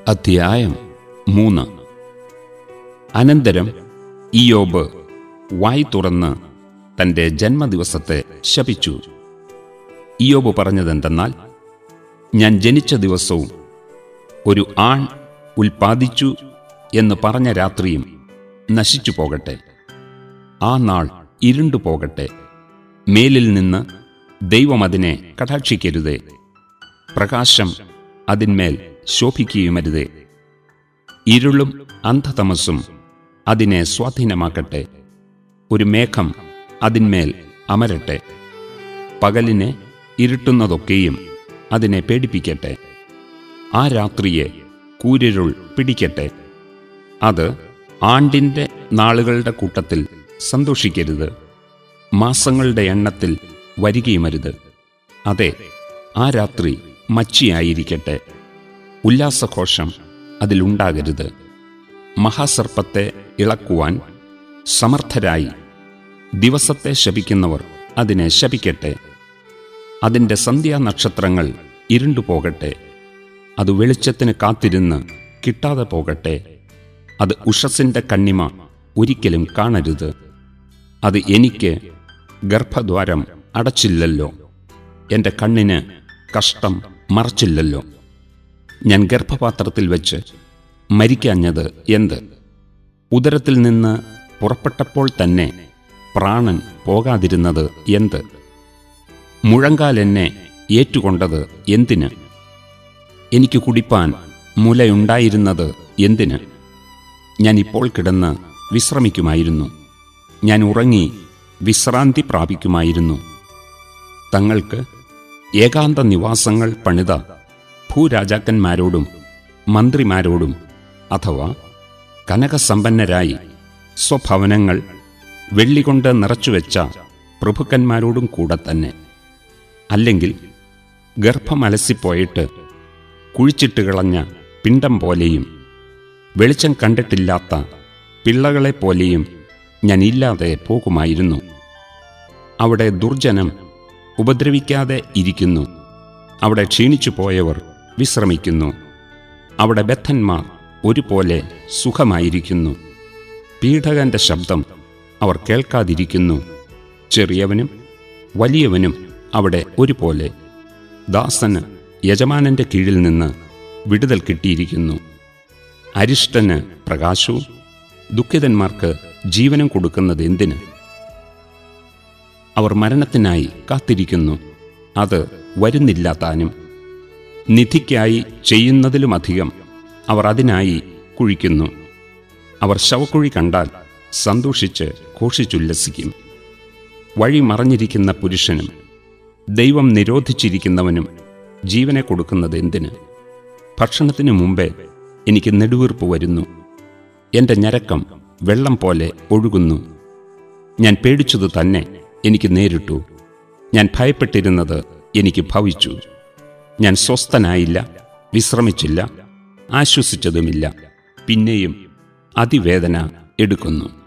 അധ്യായം മൂന്ന് അനന്തരം ഇയോബ് വായി തുറന്ന് തന്റെ ജന്മദിവസത്തെ ശപിച്ചു ഇയോബ് പറഞ്ഞതെന്തെന്നാൽ ഞാൻ ജനിച്ച ദിവസവും ഒരു ആൺ ഉൽപ്പാദിച്ചു എന്ന് പറഞ്ഞ രാത്രിയും നശിച്ചു പോകട്ടെ ആ നാൾ ഇരുണ്ടു പോകട്ടെ മേലിൽ നിന്ന് ദൈവം അതിനെ കടാക്ഷിക്കരുതേ പ്രകാശം അതിന്മേൽ ശോഭിക്കുകയുമരുതേ ഇരുളും അന്ധതമസും അതിനെ സ്വാധീനമാക്കട്ടെ ഒരു മേഘം അതിന്മേൽ അമരട്ടെ പകലിനെ ഇരുട്ടുന്നതൊക്കെയും അതിനെ പേടിപ്പിക്കട്ടെ ആ രാത്രിയെ കൂരിരുൾ പിടിക്കട്ടെ അത് ആണ്ടിൻ്റെ നാളുകളുടെ കൂട്ടത്തിൽ സന്തോഷിക്കരുത് മാസങ്ങളുടെ എണ്ണത്തിൽ വരികയുമരുത് അതെ ആ രാത്രി മച്ചിയായിരിക്കട്ടെ ഉല്ലാസഘോഷം അതിലുണ്ടാകരുത് മഹാസർപ്പത്തെ ഇളക്കുവാൻ സമർത്ഥരായി ദിവസത്തെ ശപിക്കുന്നവർ അതിനെ ശപിക്കട്ടെ അതിൻ്റെ സന്ധ്യാനക്ഷത്രങ്ങൾ ഇരുണ്ടു പോകട്ടെ അത് വെളിച്ചത്തിന് കാത്തിരുന്ന് കിട്ടാതെ പോകട്ടെ അത് ഉഷസിൻ്റെ കണ്ണിമ ഒരിക്കലും കാണരുത് അത് എനിക്ക് ഗർഭദ്വാരം അടച്ചില്ലല്ലോ എൻ്റെ കണ്ണിന് കഷ്ടം മറച്ചില്ലല്ലോ ഞാൻ ഗർഭപാത്രത്തിൽ വെച്ച് മരിക്കാഞ്ഞത് എന്ത് ഉദരത്തിൽ നിന്ന് പുറപ്പെട്ടപ്പോൾ തന്നെ പ്രാണൻ പോകാതിരുന്നത് എന്ത് മുഴങ്കാൽ എന്നെ ഏറ്റുകൊണ്ടത് എന്തിന് എനിക്ക് കുടിപ്പാൻ മുലയുണ്ടായിരുന്നത് എന്തിന് ഞാൻ ഇപ്പോൾ കിടന്ന് വിശ്രമിക്കുമായിരുന്നു ഞാൻ ഉറങ്ങി വിശ്രാന്തി പ്രാപിക്കുമായിരുന്നു തങ്ങൾക്ക് ഏകാന്ത നിവാസങ്ങൾ പണിത ഭൂരാജാക്കന്മാരോടും മന്ത്രിമാരോടും അഥവാ കനകസമ്പന്നരായി സ്വഭവനങ്ങൾ വെള്ളികൊണ്ട് നിറച്ചുവെച്ച പ്രഭുക്കന്മാരോടും കൂടെ തന്നെ അല്ലെങ്കിൽ ഗർഭമലസിപ്പോയിട്ട് കുഴിച്ചിട്ട് കളഞ്ഞ പിണ്ടം പോലെയും വെളിച്ചം കണ്ടിട്ടില്ലാത്ത പിള്ളകളെപ്പോലെയും ഞാൻ ഇല്ലാതെ പോകുമായിരുന്നു അവിടെ ദുർജനം ഉപദ്രവിക്കാതെ ഇരിക്കുന്നു അവിടെ ക്ഷീണിച്ചു പോയവർ വിശ്രമിക്കുന്നു അവിടെ ബദ്ധന്മാർ ഒരുപോലെ സുഖമായിരിക്കുന്നു പീഡകന്റെ ശബ്ദം അവർ കേൾക്കാതിരിക്കുന്നു ചെറിയവനും വലിയവനും അവിടെ ഒരുപോലെ ദാസന് യജമാനന്റെ കീഴിൽ നിന്ന് വിടുതൽ കിട്ടിയിരിക്കുന്നു അരിഷ്ടന് പ്രകാശവും ദുഃഖിതന്മാർക്ക് ജീവനും കൊടുക്കുന്നത് എന്തിന് അവർ മരണത്തിനായി കാത്തിരിക്കുന്നു അത് വരുന്നില്ല താനും നിധിക്കായി ചെയ്യുന്നതിലുമധികം അവർ അതിനായി കുഴിക്കുന്നു അവർ ശവക്കുഴി കണ്ടാൽ സന്തോഷിച്ച് ഘോഷിച്ചുല്ലസിക്കും വഴി മറഞ്ഞിരിക്കുന്ന പുരുഷനും ദൈവം നിരോധിച്ചിരിക്കുന്നവനും ജീവനെ കൊടുക്കുന്നത് എന്തിന് ഭക്ഷണത്തിനു മുമ്പേ എനിക്ക് നെടുവീർപ്പ് വരുന്നു എൻ്റെ ഞരക്കം വെള്ളം പോലെ ഒഴുകുന്നു ഞാൻ പേടിച്ചതു തന്നെ എനിക്ക് നേരിട്ടു ഞാൻ ഭയപ്പെട്ടിരുന്നത് എനിക്ക് ഭവിച്ചു ഞാൻ സ്വസ്ഥനായില്ല വിശ്രമിച്ചില്ല ആശ്വസിച്ചതുമില്ല പിന്നെയും അതിവേദന എടുക്കുന്നു